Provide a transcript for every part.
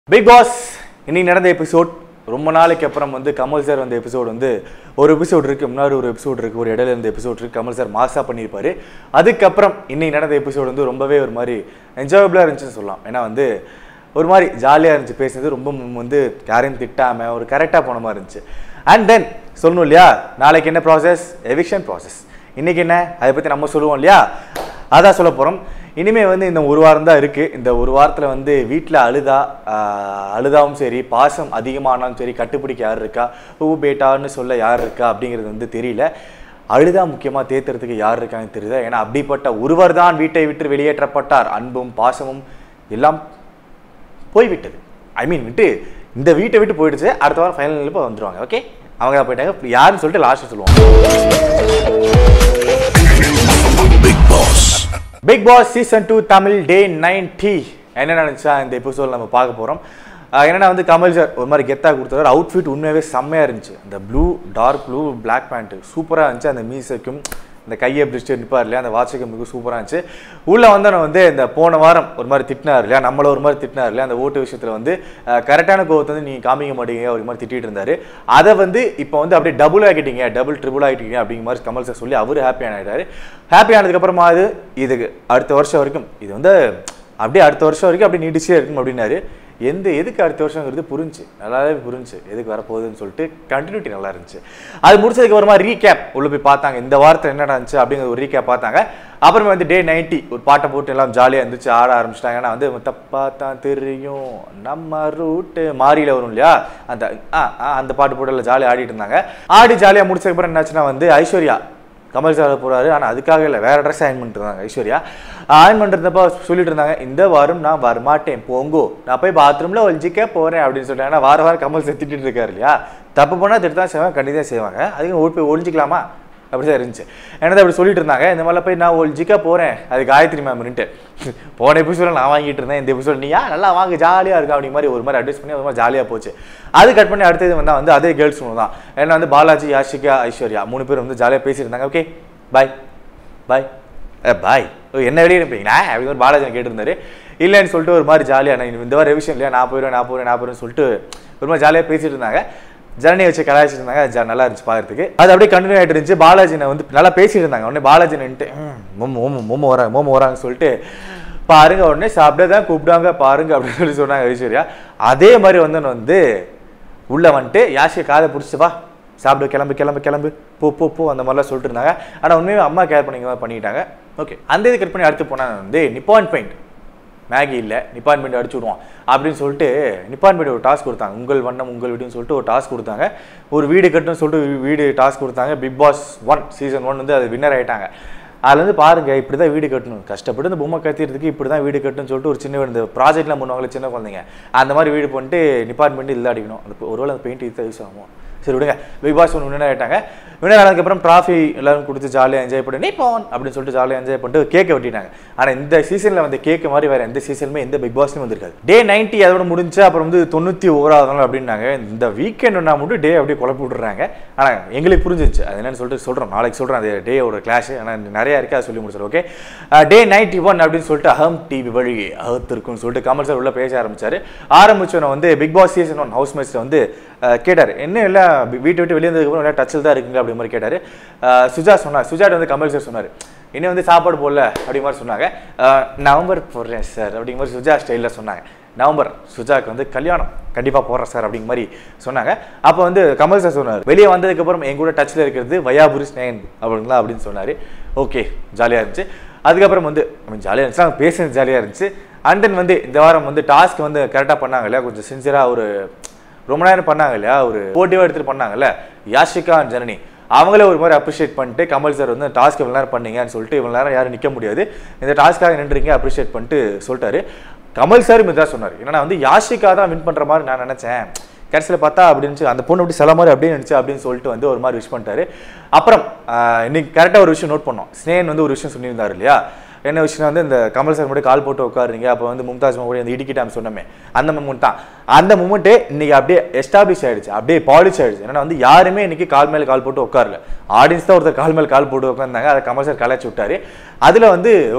big pass இன்னைக்கு நடந்த episode ரொம்ப நாளைக்கு அப்புறம் வந்து கமல் சார் வந்த எபிசோட் வந்து ஒரு எபிசோட் இருக்கு முன்னாடி ஒரு எபிசோட் இருக்கு ஒரு இடையில இருந்த எபிசோட் இருக்கு கமல் சார் மாசா பண்ணியிருப்பாரு அதுக்கப்புறம் இன்னைக்கு நடந்த எபிசோட் வந்து ரொம்பவே ஒரு மாதிரி என்ஜாயபிளாக இருந்துச்சுன்னு சொல்லலாம் ஏன்னா வந்து ஒரு மாதிரி ஜாலியாக இருந்துச்சு பேசுனது ரொம்ப ம் வந்து யாரையும் திட்டாம ஒரு கரெக்டாக போன மாதிரி இருந்துச்சு அண்ட் தென் சொல்லணும் இல்லையா நாளைக்கு என்ன ப்ராசஸ் எவிக்ஷன் ப்ராசஸ் இன்னைக்கு என்ன அதை பற்றி நம்ம சொல்லுவோம் இல்லையா அதான் சொல்ல போகிறோம் இனிமே வந்து இந்த ஒரு வாரம் தான் இருக்குது இந்த ஒரு வாரத்தில் வந்து வீட்டில் அழுதா ஆஹ், அழுதாவும் சரி பாசம் அதிகமானாலும் சரி கட்டுப்பிடிக்க யார் இருக்கா ஊ பேட்டான்னு சொல்ல யார் இருக்கா அப்படிங்கிறது வந்து தெரியல அழுதா முக்கியமாக தேத்துறதுக்கு யார் இருக்கான்னு தெரியல ஏன்னா அப்படிப்பட்ட ஒருவர் தான் வீட்டை விட்டு வெளியேற்றப்பட்டார் அன்பும் பாசமும் எல்லாம் போய்விட்டது ஐ மீன் விட்டு இந்த வீட்டை விட்டு போயிடுச்சு அடுத்த வாரம் ஃபைனல் இப்போ வந்துருவாங்க ஓகே அவங்க தான் போயிட்டாங்க இப்ப யாருன்னு சொல்லிட்டு லாஸ்ட் சொல்லுவாங்க Bigg Boss season two Tamil day ninety என்ன நடந்துச்சா இந்த எபிசோட் நம்ம பார்க்க போகிறோம் என்னன்னா வந்து கமல் சார் ஒரு மாதிரி கெத்தாக கொடுத்தாரு அவுட்ஃபிட் உண்மையாகவே செம்மையாக இருந்துச்சு அந்த blue dark blue Black pant சூப்பராக இருந்துச்சு அந்த மீசைக்கும் இந்த கையை பிடிச்சிட்டு நிற்பார் இல்லையா அந்த வாட்சுக்கும் மிக சூப்பராக இருந்துச்சு உள்ளே வந்து நான் வந்து இந்த போன வாரம் ஒரு மாதிரி திட்டினார் இல்லையா நம்மள ஒரு மாதிரி திட்டினார் இல்லையா அந்த ஓட்டு விஷயத்தில் வந்து கரெக்டான கோவத்தை வந்து நீங்கள் காமிக்க மாட்டீங்க ஒரு மாதிரி திட்டிட்டு இருந்தாரு அதை வந்து இப்போ வந்து அப்படியே டபுள் ஆகிட்டீங்க டபுள் ட்ரிபிள் ஆகிட்டீங்க அப்படிங்கிற மாதிரி கமல் சார் சொல்லி அவர் ஹாப்பி ஆகிட்டாரு ஹாப்பி ஆனதுக்கப்புறமா அது இதுக்கு அடுத்த வருஷம் வரைக்கும் இது வந்து அப்படியே அடுத்த வருஷம் வரைக்கும் அப்படியே நீடிச்சே இருக்கும் அப்படின்னாரு எந்த எதுக்கு அடுத்த வருஷங்கிறது புரிஞ்சு நல்லாவே புரிஞ்சு எதுக்கு வரப்போகுதுன்னு சொல்லிட்டு கண்டினியூட்டி நல்லா இருந்துச்சு அது முடிச்சதுக்கு அப்புறமா ரீகேப் உள்ள போய் பார்த்தாங்க இந்த வாரத்தில் என்ன நடந்துச்சு அப்படிங்கிற ஒரு ரீகேப் பார்த்தாங்க அப்புறமே வந்து டே நைன்ட்டி ஒரு பாட்டை போட்டு எல்லாம் ஜாலியாக இருந்துச்சு ஆட ஆரம்பிச்சிட்டாங்க ஏன்னா வந்து தப்பா தான் தெரியும் நம்ம ரூட்டு மாறியில் வரும் இல்லையா அந்த ஆ ஆ, அந்த பாட்டு போட்டு எல்லாம் ஜாலியாக ஆடிட்டு இருந்தாங்க ஆடி ஜாலியாக முடிச்சதுக்கப்புறம் என்னாச்சுன்னா வந்து ஐஸ்வர்யா கமல் சார் போறாரு ஆனால் அதுக்காக இல்லை வேற ட்ரெஸ் அயன் பண்ணிட்டு இருந்தாங்க ஐஸ்வர்யா அயன் பண்ணிருந்தப்ப சொல்லிட்டு இருந்தாங்க இந்த வாரம் நான் வரமாட்டேன் போங்கோ நான் போய் பாத்ரூம்ல ஒழிஞ்சிக்க போறேன் அப்படின்னு சொல்லிட்டாங்க ஏன்னா வார வாரம் கமல் சார் திட்டிட்டு இருக்காரு இல்லையா தப்பு பண்ணால் திட்டு தான் செய்வாங்க கண்டிப்பாக செய்வாங்க அதுக்கு ஓடி போய் ஒழிஞ்சிக்கலாமா அப்படி தான் இருந்துச்சு என்னது அப்படி சொல்லிட்டு இருந்தாங்க இந்த மாதிரிலாம் போய் நான் ஒழிஞ்சிக்க போறேன் அது காயத்ரி மேம்னுட்டு போன எபிசோட நான் வாங்கிட்டு இருந்தேன் இந்த எபிசோட் நீயா நல்லா வாங்க ஜாலியாக இருக்கா அப்படி மாதிரி ஒரு மாதிரி அட்வைஸ் பண்ணி ஒரு மாதிரி ஜாலியாக போச்சு அது கட் பண்ணி அடுத்தது வந்தா வந்து அதே கேர்ள்ஸ் தான் ஏன்னா வந்து பாலாஜி யாஷிகா ஐஸ்வர்யா மூணு பேர் வந்து ஜாலியாக பேசியிருந்தாங்க ஓகே பாய் பாய் ஏ பாய் ஓ என்ன வெளியே இருப்பீங்களா அப்படி ஒரு பாலாஜி கேட்டிருந்தாரு இல்லைன்னு சொல்லிட்டு ஒரு மாதிரி ஜாலியாக நான் இந்த மாதிரி ரெவிஷன் இல்லையா நான் போயிடுவேன் நான் போயிடுவேன் நான் போயிடுவேன் சொல்லிட்டு ஒரு மாதிரி ஜாலியாக பேசிட்டு இருந்தாங்க ஜனனி வச்சு கலாய்ச்சிட்டு இருந்தாங்க அது ஜா- நல்லா இருந்துச்சு பார்க்கறதுக்கு அது அப்படியே கண்டினியூ ஆகிட்டு இருந்துச்சு பாலாஜினை வந்து நல்லா பேசிட்டு இருந்தாங்க உடனே பாலாஜி நின்ட்டு மோமோ மோமோ மோமோ வராங்க மோமோ வராங்கன்னு சொல்லிட்டு பாருங்க உடனே சாப்பிட தான் கூப்பிடாங்க பாருங்க அப்படின்னு சொல்லி சொன்னாங்க ஐஸ்வர்யா அதே மாதிரி வந்து நான் வந்து உள்ள வந்துட்டு யாஷியை காதை பிடிச்சி வா சாப்பிடு கிளம்பு கிளம்பு கிளம்பு போ போ போ அந்த மாதிரிலாம் சொல்லிட்டு இருந்தாங்க ஆனால் உண்மையாக அம்மா கேர் பண்ணிக்க மாதிரி பண்ணிக்கிட்டாங்க ஓகே அந்த இது கட் பண்ணி அடுத்து போனால் வந்து நிப்பான் பெயிண்ட் மேகி இல்லை நிப்பான் பெயிண்ட் அடிச்சு விடுவோம் அப்படின்னு சொல்லிட்டு நிப்பான் பெயிண்ட் ஒரு டாஸ்க் கொடுத்தாங்க உங்கள் வண்ணம் உங்கள் வீடுன்னு சொல்லிட்டு ஒரு டாஸ்க் கொடுத்தாங்க ஒரு வீடு கட்டணும்னு சொல்லிட்டு ஒரு வீடு டாஸ்க் கொடுத்தாங்க Bigg Boss one season one வந்து அது வின்னர் ஆயிட்டாங்க அதுல இருந்து பாருங்க இப்படி தான் வீடு கட்டணும் கஷ்டப்பட்டு இந்த பொம்மை கத்திறதுக்கு இப்படி தான் வீடு கட்டணும்னு சொல்லிட்டு ஒரு சின்ன வீடு இந்த ப்ராஜெக்ட்லாம் பண்ணுவாங்களே சின்ன குழந்தைங்க அந்த மாதிரி வீடு பண்ணிட்டு டிபார்ட்மெண்ட் இல்லை அடிக்கணும் அந்த ஒருவேளை அந்த பெயிண்ட் இது யூஸ் ஆகும் சரி விடுங்க பிக் பாஸ் ஒன்று வின்னர் ஆயிட்டாங்க வின்னர் ஆனதுக்கப்புறம் ட்ராஃபி எல்லாரும் கொடுத்து ஜாலியாக என்ஜாய் பண்ணி நீ போன் அப்படின்னு சொல்லிட்டு ஜாலியாக என்ஜாய் பண்ணிட்டு கேக்கை வெட்டிட்டாங்க ஆனால் இந்த சீசனில் வந்து கேக்கு மாதிரி வேறு எந்த சீசனுமே எந்த பிக் பாஸ்லையும் வந்திருக்காது டே நைன்ட்டி அதோட முடிஞ்சு அப்புறம் வந்து தொண்ணூற்றி ஓராவது நாள் அப்படின்னாங்க இந்த வீக்கெண்ட் ஒன்றா மட்டும் டே அப்படியே குழப்பி விட்டுறாங்க ஆனால் எங்களுக்கு புரிஞ்சிச்சு அது என்னன்னு சொல்லிட்டு சொல்கிறோம் நாளைக்கு சொல்கிறேன் அது டேயோட கிளாஷ் ஆனால் நிறையா இருக்குது அதை சொல்லி முடிச்சிடும் ஓகே டே நைன்ட்டி ஒன் அப்படின்னு சொல்லிட்டு அகம் டிவி வழி அகத்திருக்கும்னு சொல்லிட்டு கமல் சார் உள்ள பேச ஆரம்பிச்சாரு ஆரம்பிச்சோன்னு வந்து Bigg Boss season one house மேட்ச்சில் வந்து அஹ், கேட்டார் என்ன இல்லை வீட்டை விட்டு வெளியே வந்ததுக்கப்புறம் எல்லாம் டச்சில் தான் இருக்குங்க அப்படி மாதிரி கேட்டார் சுஜா சொன்னார் சுஜாட் வந்து கமல் சார் சொன்னார் இன்னும் வந்து சாப்பாடு போடல அப்படி மாதிரி சொன்னாங்க அஹ், நவம்பர் போடுறேன் சார் அப்படிங்கிற மாதிரி சுஜா ஸ்டைலில் சொன்னாங்க நவம்பர் சுஜாக்கு வந்து கல்யாணம் கண்டிப்பாக போடுறேன் சார் அப்படிங்கிற மாதிரி சொன்னாங்க அப்போ வந்து கமல் சார் சொன்னார் வெளியே வந்ததுக்கப்புறம் என் கூட டச்சில் இருக்கிறது வயாபுரி ஸ்னேகன் அப்படிங்களா அப்படின்னு சொன்னார் ஓகே ஜாலியாக இருந்துச்சு அதுக்கப்புறம் வந்து ஜாலியாக இருந்துச்சு அவங்க பேசுனது ஜாலியாக இருந்துச்சு அண்ட் தென் வந்து இந்த வாரம் வந்து டாஸ்க் வந்து கரெக்டாக பண்ணாங்க இல்லையா கொஞ்சம் சின்சியராக ஒரு ரொம்ப நேரம் பண்ணாங்க இல்லையா ஒரு போட்டியாக எடுத்துட்டு பண்ணாங்கல்ல யாஷிகா அண்ட் ஜனனி அவங்களே ஒரு மாதிரி அப்ரிஷியேட் பண்ணிட்டு கமல் சார் வந்து டாஸ்க் இவ்வளோ நேரம் பண்ணீங்கன்னு சொல்லிட்டு இவ்வளோ நேரம் யாரும் நிற்க முடியாது இந்த டாஸ்க்காக நின்றுறீங்க அப்ரிஷியேட் பண்ணிட்டு சொல்லிட்டாரு கமல் சார் இதான் சொன்னார் என்னன்னா வந்து யாஷிகா தான் வின் பண்ணுற மாதிரி நான் நினச்சேன் கடைசியில் பார்த்தா அப்படின்னு அந்த பொண்ணு அப்படி சில மாதிரி அப்படியே நினச்சி அப்படின்னு சொல்லிட்டு வந்து ஒரு மாதிரி விஷ் பண்ணிட்டாரு அப்புறம் ஆஹ், இன்னைக்கு கரெக்டாக ஒரு விஷயம் நோட் பண்ணோம் ஸ்னேன் வந்து ஒரு விஷயம் சொல்லியிருந்தார் இல்லையா என்ன விஷயம் வந்து இந்த கமல் சார் மட்டும் கால் போட்டு உட்காருங்க அப்போ வந்து மும்தாஜ் மஹல் கூட அந்த இடிக்கிட்டாம் சொன்னமே அந்த மூமெண்ட் தான் அந்த மூமெண்ட்டே இன்னைக்கு அப்படியே எஸ்டாப்ளிஷ் ஆயிடுச்சு அப்படியே பாலிஷ் ஆயிடுச்சு ஏன்னா வந்து யாருமே இன்னைக்கு கால் மேல கால் போட்டு உட்காரல ஆடியன்ஸ் தான் ஒருத்தர் கால் மேல கால் போட்டு உட்கார்ந்தாங்க அதை கமல் சார் கலாய்ச்சி விட்டாரு அதுல வந்து ஓகே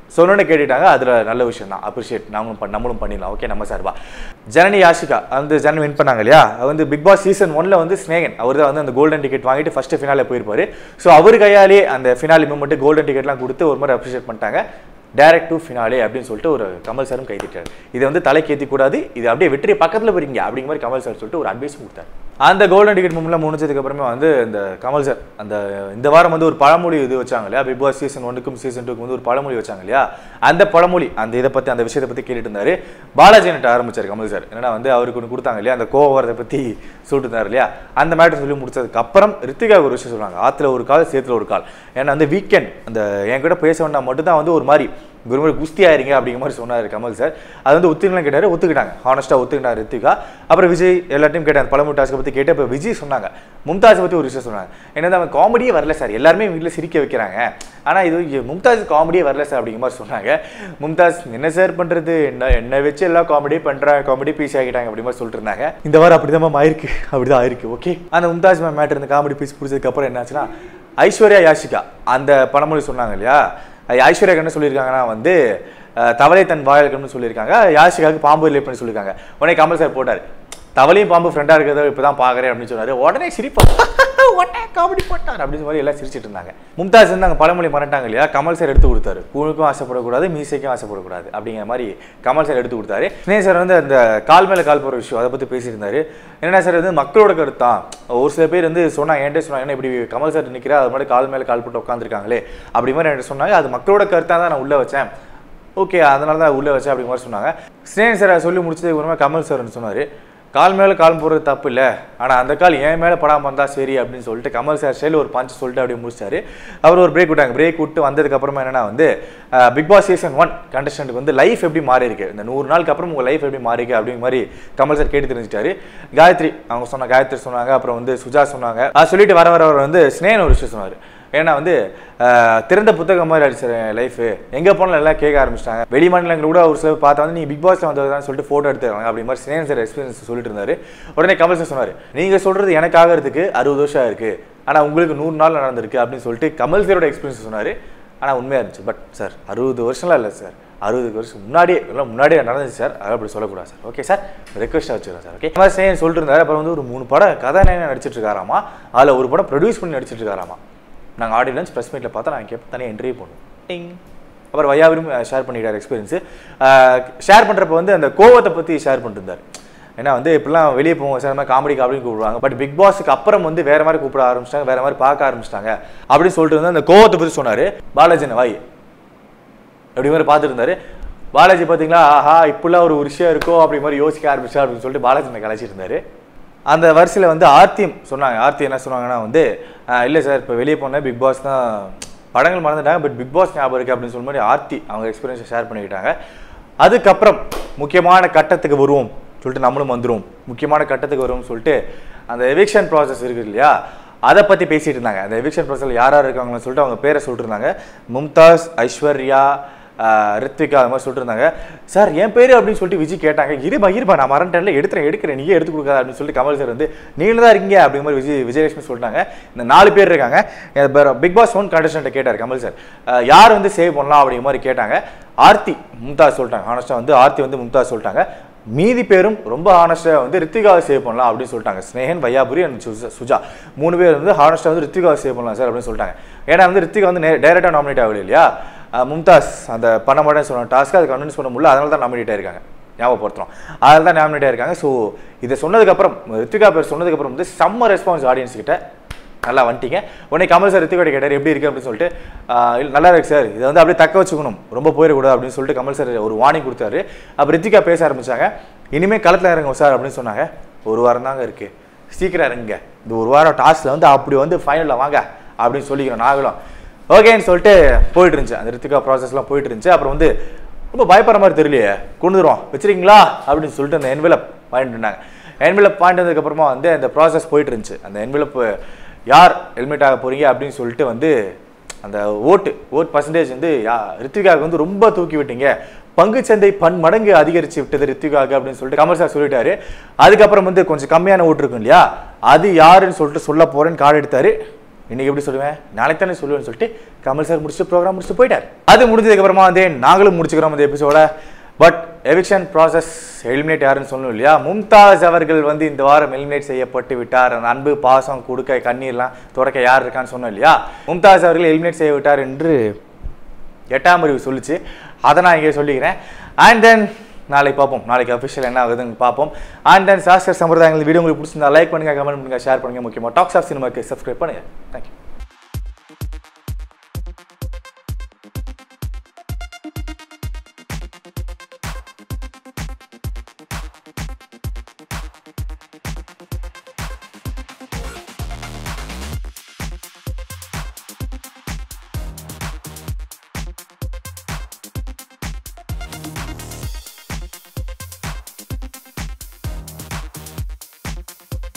சொன்னோன்னு கேட்டுட்டாங்க அதில் நல்ல விஷயம் தான் அப்ரிஷியேட் நாமளும் பண்ண நம்மளும் பண்ணிடலாம் ஓகே நம்ம சார்பா ஜனனி யாஷிகா வந்து ஜனனி வின் பண்ணாங்க இல்லையா அது வந்து பிக் பாஸ் சீசன் ஒன்ல வந்து ஸ்னேகன் அவர் தான் வந்து அந்த கோல்டன் டிக்கெட் வாங்கிட்டு ஃபர்ஸ்ட் ஃபினாலே போயிருப்பாரு ஸோ அவர் கையாலே அந்த ஃபினாலி மூமெண்ட் கோல்டன் டிக்கெட்லாம் கொடுத்து ஒரு மாதிரி அப்ரிஷியேட் பண்ணிட்டாங்க டேரக்ட் டு ஃபினாலே அப்படின்னு சொல்லிட்டு ஒரு கமல் சாரும் கைதிட்டார் இதை வந்து தலைக்கு ஏற்றி கூடாது இது அப்படியே வெற்றி பக்கத்தில் போறீங்க அப்படிங்கிற மாதிரி கமல் சார் சொல்லிட்டு ஒரு அட்வைஸ் கொடுத்தாரு அந்த கோல்டன் டிக்கெட் மூமெண்ட்லாம் முடிஞ்சதுக்கு அப்புறமே வந்து இந்த கமல் சார் அந்த இந்த வாரம் வந்து ஒரு பழமொழி இது வச்சாங்க இல்லையா பிக் பாஸ் சீசன் ஒன்றுக்கும் சீசன் டூக்கு வந்து ஒரு பழமொழி வச்சாங்க இல்லையா அந்த பழமொழி அந்த இதை பற்றி அந்த விஷயத்தை பற்றி கேட்டுட்டு இருந்தாரு பாலாஜி நட்ட ஆரம்பிச்சார் கமல் சார் என்னன்னா வந்து அவருக்கு ஒன்று கொடுத்தாங்க இல்லையா அந்த கோவரத்தை பற்றி சொல்லிட்டு இருந்தார் இல்லையா அந்த மேட்டர் சொல்லி முடிச்சதுக்கு அப்புறம் ரித்திகா ஒரு விஷயம் சொல்றாங்க ஆற்றுல ஒரு கால் சேத்துல ஒரு கால் ஏன்னா வந்து வீக்கெண்ட் அந்த என் கூட பேச வேணா மட்டும்தான் வந்து ஒரு மாதிரி ஒரு மாதிரி குஸ்தி ஆயிருங்க அப்படிங்கிற மாதிரி சொன்னார் கமல் சார் அது வந்து ஒத்துக்கலாம் கேட்டாரு ஒத்துக்கிட்டாங்க ஹானஸ்ட்டாக ஒத்துக்கிட்டாங்க ரித்திகா அப்புறம் விஜய் எல்லாத்தையும் கேட்டாங்க பழமு டாஸ்க்கை பற்றி கேட்டு இப்போ விஜய் சொன்னாங்க மும்தாஸ் பற்றி ஒரு விஷயம் சொன்னாங்க என்னது அவன் காமெடியே வரல சார் எல்லாருமே வீட்டில் சிரிக்க வைக்கிறாங்க ஆனால் இது இங்க மும்தாஸ் காமெடியே வரல சார் அப்படிங்கிற மாதிரி சொன்னாங்க மும்தாஸ் என்ன சார் பண்ணுறது என்ன என்ன வச்சு எல்லாம் காமெடி பண்ணுறாங்க காமெடி பீஸ் ஆகிட்டாங்க அப்படி மாதிரி சொல்லிட்டு இருந்தாங்க இந்த வாரம் அப்படி தான் ஆயிருக்கு அப்படி தான் ஆயிருக்கு ஓகே அந்த மும்தாஸ் மேம் மேட்டர் இந்த காமெடி பீஸ் பிடிச்சதுக்கு அப்புறம் என்னாச்சுன்னா ஐஸ்வர்யா யாஷிகா அந்த பழமொழி சொன்னாங்க இல்லையா அது ஐஸ்வர்யா என்ன சொல்லியிருக்காங்கன்னா வந்து அஹ், தவளை தன் வாயலுக்குன்னு சொல்லியிருக்காங்க யாஷிகாவுக்கு பாம்பு ரிலேட் பண்ணி சொல்லியிருக்காங்க உடனே கமல் சார் போட்டார் தவளையும் பாம்பு ஃப்ரெண்டாக இருக்கிறத இப்போ தான் பார்க்குறேன் அப்படின்னு சொன்னாரு உடனே சிரிப்பா உடனே காமெடி போட்டார் அப்படின்னு சொல்லி எல்லாம் சிரிச்சிட்டு இருந்தாங்க மும்தாஸ் வந்து அங்கே பழமொழி மறட்டாங்க இல்லையா கமல் சார் எடுத்து கொடுத்தாரு கூழுக்கும் ஆசைப்படக்கூடாது மீசைக்கும் ஆசைப்படக்கூடாது அப்படிங்கிற மாதிரி கமல் சார் எடுத்து கொடுத்தாரு ஸ்னேஹ் சார் வந்து அந்த கால் மேலே கால் போகிற விஷயம் அதை பற்றி பேசியிருந்தாரு என்னன்னா சார் வந்து மக்களோட கருத்து தான் ஒரு சில பேர் வந்து சொன்னாங்க என்கிட்ட சொன்னாங்க என்ன இப்படி கமல் சார் நிற்கிறா அது மாதிரி கால் மேலே கால் போட்டு உட்காந்துருக்காங்களே அப்படி மாதிரி என்கிட்ட சொன்னாங்க அது மக்களோட கருத்தாக தான் நான் உள்ளே வச்சேன் ஓகே அதனால தான் உள்ளே வச்சேன் அப்படி மாதிரி சொன்னாங்க ஸ்னேஹ் சார் சொல்லி முடிச்சதுக்கு அப்புறமா கமல் சார் சொன்னார் கால் மேலே கால் போடுறது தப்பு இல்லை ஆனால் அந்த கால் என் மேலே படாமல் வந்தால் சரி அப்படின்னு சொல்லிட்டு கமல் சார் ஸ்டைல் ஒரு பஞ்ச் சொல்லிட்டு அப்படியே முடிச்சாரு அவர் ஒரு பிரேக் விட்டாங்க பிரேக் விட்டு வந்ததுக்கு அப்புறமா என்னன்னா வந்து பிக் பாஸ் சீசன் ஒன் கண்டஸ்டன்ட்டுக்கு வந்து லைஃப் எப்படி மாறி இருக்கு இந்த நூறு நாளுக்கு அப்புறம் உங்கள் லைஃப் எப்படி மாறி இருக்கு அப்படிங்கிற மாதிரி கமல் சார் கேட்டு தெரிஞ்சிட்டாரு காயத்ரி அவங்க சொன்ன காயத்ரி சொன்னாங்க அப்புறம் வந்து சுஜா சொன்னாங்க அது சொல்லிட்டு வர வர அவர் வந்து ஸ்னேகன் ஒரு விஷயம் சொன்னார் ஏன்னா வந்து அஹ், திறந்த புத்தகம் மாதிரி அடிச்சு லைஃப் எங்கே போனாலும் எல்லாம் கேட்க ஆரம்பிச்சிட்டாங்க வெளி மாநிலங்கள் கூட ஒரு சிலர் பார்த்தா வந்து நீ பிக் பாஸ்ல வந்ததுதான் சொல்லிட்டு ஃபோட்டோ எடுத்துருவாங்க அப்படி மாதிரி சினேன் சார் எக்ஸ்பீரியன்ஸ் சொல்லிட்டு இருந்தாரு உடனே கமல் சார் சொன்னார் நீங்கள் சொல்றது எனக்கு ஆகிறதுக்கு அறுபது வருஷம் இருக்கு ஆனால் உங்களுக்கு நூறு நாள் நடந்திருக்கு அப்படின்னு சொல்லிட்டு கமல் சாரோட எக்ஸ்பீரியன்ஸ் சொன்னார் ஆனால் உண்மையாக இருந்துச்சு பட் சார் அறுபது வருஷம்லாம் இல்லை சார் அறுபது வருஷம் முன்னாடியே எல்லாம் முன்னாடியே நடந்துச்சு சார் அதை அப்படி சொல்லக்கூடாது சார் ஓகே சார் ரெக்வஸ்ட்டாக வச்சுக்கிறேன் சார் ஓகே இந்த மாதிரி சேன் சொல்லிட்டு இருந்தாரு அப்புறம் வந்து ஒரு மூணு படம் கதாநாயகன் நடிச்சிட்டு இருக்காராமா அதில் ஒரு படம் ப்ரொடியூஸ் பண்ணி நடிச்சிட்டு இருக்காராமா நாங்கள் ஆடியோ லஞ்ச் ப்ரெஸ் மீட்டில் பார்த்தா நான் கேட்பேன் தனியாக என்ட்ரி பண்ணுவோம் டிங் அப்புறம் வையாவிலும் ஷேர் பண்ணிட்டார் எக்ஸ்பீரியன்ஸு ஷேர் பண்ணுறப்ப வந்து அந்த கோவத்தை பற்றி ஷேர் பண்ணிருந்தார் ஏன்னா வந்து இப்படிலாம் வெளியே போவோம் சார் மாதிரி காமெடி காமெடி கூப்பிடுவாங்க பட் பிக் பாஸுக்கு அப்புறம் வந்து வேற மாதிரி கூப்பிட ஆரம்பிச்சிட்டாங்க வேற மாதிரி பார்க்க ஆரம்பிச்சிட்டாங்க அப்படின்னு சொல்லிட்டு வந்து அந்த கோவத்தை பற்றி சொன்னார் பாலாஜி வாய் அப்படி மாதிரி பார்த்துட்டு இருந்தாரு பாலாஜி பார்த்தீங்களா ஆஹா இப்படிலாம் ஒரு விஷயம் இருக்கோ அப்படி மாதிரி யோசிக்க ஆரம்பிச்சா அப்படின்னு சொல்லிட்டு பாலாஜி கலாச்சிட்டு இருந்தாரு அந்த வரிசையில் வந்து ஆர்த்தியும் சொன்னாங்க ஆர்த்தி என்ன சொன்னாங்கன்னா வந்து இல்லை சார் இப்போ வெளியே போனேன் பிக் பாஸ் தான் படங்கள் மறந்துட்டாங்க பட் பிக் பாஸ் ஞாபகம் இருக்குது அப்படின்னு சொல்ல மாதிரி ஆர்த்தி அவங்க எக்ஸ்பீரியன்ஸை ஷேர் பண்ணிக்கிட்டாங்க அதுக்கப்புறம் முக்கியமான கட்டத்துக்கு வருவோம் சொல்லிட்டு நம்மளும் வந்துருவோம் முக்கியமான கட்டத்துக்கு வருவோம்னு சொல்லிட்டு அந்த எவிக்ஷன் ப்ராசஸ் இருக்குது இல்லையா அதை பற்றி பேசிட்டு இருந்தாங்க அந்த எவிக்ஷன் ப்ராசஸில் யார் யார் இருக்காங்கன்னு சொல்லிட்டு அவங்க பேரை சொல்லிட்டு இருந்தாங்க மும்தாஸ் ஐஸ்வர்யா ஆஹ் ரித்விகா அது மாதிரி சொல்லிட்டு இருந்தாங்க சார் என் பேர் அப்படின்னு சொல்லிட்டு விஜய் கேட்டாங்க இருபா இருபா நான் மறந்துட்டேன்ல எடுத்துறேன் எடுக்கிறேன் நீயே எடுத்து கொடுக்காத அப்படின்னு சொல்லிட்டு கமல் சார் வந்து நீங்களும் தான் இருக்கீங்க அப்படிங்கிற மாதிரி விஜய் விஜயலட்சுமி சொல்லிட்டாங்க இந்த நாலு பேர் இருக்காங்க பிக் பாஸ் ஒன் கண்டஸ்டன்ட்டை கேட்டார் கமல் சார் ஆஹ் யார் வந்து சேவ் பண்ணலாம் அப்படிங்கிற மாதிரி கேட்டாங்க ஆர்த்தி மும்தாஸ் சொல்லிட்டாங்க ஹானஸ்டாக வந்து ஆர்த்தி வந்து மும்தாஸ் சொல்லிட்டாங்க மீதி பேரும் ரொம்ப ஹானஸ்டாக வந்து ரித்திகாவை சேவ் பண்ணலாம் அப்படின்னு சொல்லிட்டாங்க ஸ்னேகன் வையாபுரி அண்ட் சுஜா சுஜா மூணு பேர் வந்து ஹானஸ்டாக வந்து ரித்திகாவை சேவ் பண்ணலாம் சார் அப்படின்னு சொல்லிட்டாங்க ஏன்னா வந்து ரித்திகா வந்து டைரெக்டாக நாமினேட் ஆகல இல்லையா அஹ் மும்தாஸ் அந்த பண்ண மாட்டேன்னு சொன்ன டாஸ்க்கு அது கன்வின்ஸ் பண்ண முடியல அதனால தான் நாமினேட் ஆயிருக்காங்க ஞாபகப்படுத்துறோம் அதில் தான் நாமினேட் ஆயிருக்காங்க ஸோ இதை சொன்னதுக்கப்புறம் ரித்திகா பேர் சொன்னதுக்கப்புறம் வந்து செம்ம ரெஸ்பான்ஸ் ஆடியன்ஸ் கிட்ட நல்லா வந்துட்டீங்க உடனே கமல் சார் ரித்திகோட கேட்டார் எப்படி இருக்கு அப்படின்னு சொல்லிட்டு ஆஹ் இல்ல, நல்லா இருக்கு சார் இதை வந்து அப்படியே தக்க வச்சுக்கணும் ரொம்ப போயிடக்கூடாது அப்படின்னு சொல்லிட்டு கமல் சார் ஒரு வார்னிங் கொடுத்தாரு அப்போ ரித்திகா பேச ஆரம்பிச்சாங்க இனிமேல் களத்தில் இறங்க சார் அப்படின்னு சொன்னாங்க ஒரு வாரம் தாங்க இருக்கு சீக்கிரம் இறங்குங்க இந்த ஒரு வாரம் டாஸ்ல வந்து அப்படி வந்து ஃபைனலில் வாங்க அப்படின்னு சொல்லிக்கிறோம் நாங்களும் ஓகேன்னு சொல்லிட்டு போயிட்டு இருந்துச்சு அந்த ரித்திகா ப்ராசஸ்லாம் போயிட்டு இருந்துச்சு அப்புறம் வந்து ரொம்ப பயப்படுற மாதிரி தெரியலையே கொண்டு வந்துருவோம் வச்சிருக்கீங்களா அப்படின்னு சொல்லிட்டு அந்த என்வெலப் பாயிண்ட் இருந்தாங்க என்வெலப் பாயிண்ட் வந்ததுக்கப்புறமா வந்து அந்த ப்ராசஸ் போயிட்டு இருந்துச்சு அந்த என்வெலப் யார் ஹெல்மெட் ஆக போறீங்க அப்படின்னு சொல்லிட்டு வந்து அந்த ஓட்டு ஓட் பர்சன்டேஜ் வந்து யா ரித்விகாவுக்கு வந்து ரொம்ப தூக்கி விட்டீங்க பங்குச்சந்தை பன்மடங்கு அதிகரிச்சு விட்டது ரித்விகாவுக்கு அப்படின்னு சொல்லிட்டு கமல் சார் சொல்லிட்டாரு அதுக்கப்புறம் வந்து கொஞ்சம் கம்மியான ஓட்டு இருக்கும் இல்லையா அது யாருன்னு சொல்லிட்டு சொல்ல போறேன்னு கார்டு எடுத்தாரு இன்னைக்கு எப்படி சொல்லுவேன் நாளைக்கு தானே சொல்லுவேன்னு சொல்லிட்டு கமல் சார் முடிச்சுட்டு ப்ரோக்ராம் முடிச்சுட்டு போயிட்டார் அது முடிஞ்சதுக்கு அப்புறமா வந்து நாங்களும் முடிச்சுக்கிறோம் அந்த எபிசோட பட் எவிக்ஷன் ப்ராசஸ் எலிமினேட் யாருன்னு சொல்லணும் இல்லையா மும்தாஸ் அவர்கள் வந்து இந்த வாரம் எலிமினேட் செய்யப்பட்டு விட்டார் அந்த அன்பு பாசம் கொடுக்க கண்ணீர்லாம் தொடக்க யார் இருக்கான்னு சொன்னோம் இல்லையா மும்தாஸ் அவர்கள் எலிமினேட் செய்ய விட்டார் என்று எட்டாம் அறிவு சொல்லிச்சு அதை நான் இங்கே சொல்லிக்கிறேன் அண்ட் தென் நாளைக்கு பார்ப்போம் நாளைக்கு அஃபிஷியல் என்ன ஆகுதுன்னு பார்ப்போம் அண்ட் தென் சாஸ்திர சம்பிரதாயங்கள் வீடியோ உங்களுக்கு பிடிச்சிருந்தா லைக் பண்ணுங்க கமெண்ட் பண்ணுங்க ஷேர் பண்ணுங்க முக்கியமாக டாக்ஸ் ஆஃப் சினிமாக்கு சப்ஸ்கிரைப் பண்ணுங்க தேங்க்யூ